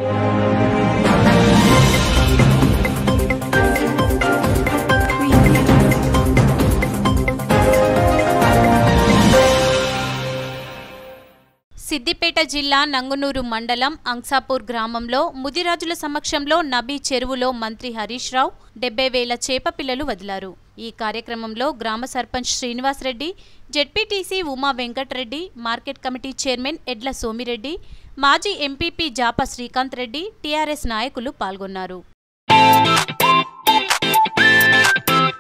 సిద్దిపేట జిల్లా నంగునూరు మండలం అంసాపూర్ గ్రామంలో ముదిరాజుల సమక్షంలో నబీ చెరువులో మంత్రి హరీష్ రావు డెబ్బై వేల చేప పిల్లలు వదిలారు ఈ కార్యక్రమంలో గ్రామ sarpanch Srinivasa Reddy ZPTC Uma Venkata Reddy market committee chairman Edla Somi Reddy మాజీ ఎంపీపీ జాప శ్రీకాంత్ రెడ్డి టీఆర్ఎస్ నాయకులు పాల్గొన్నారు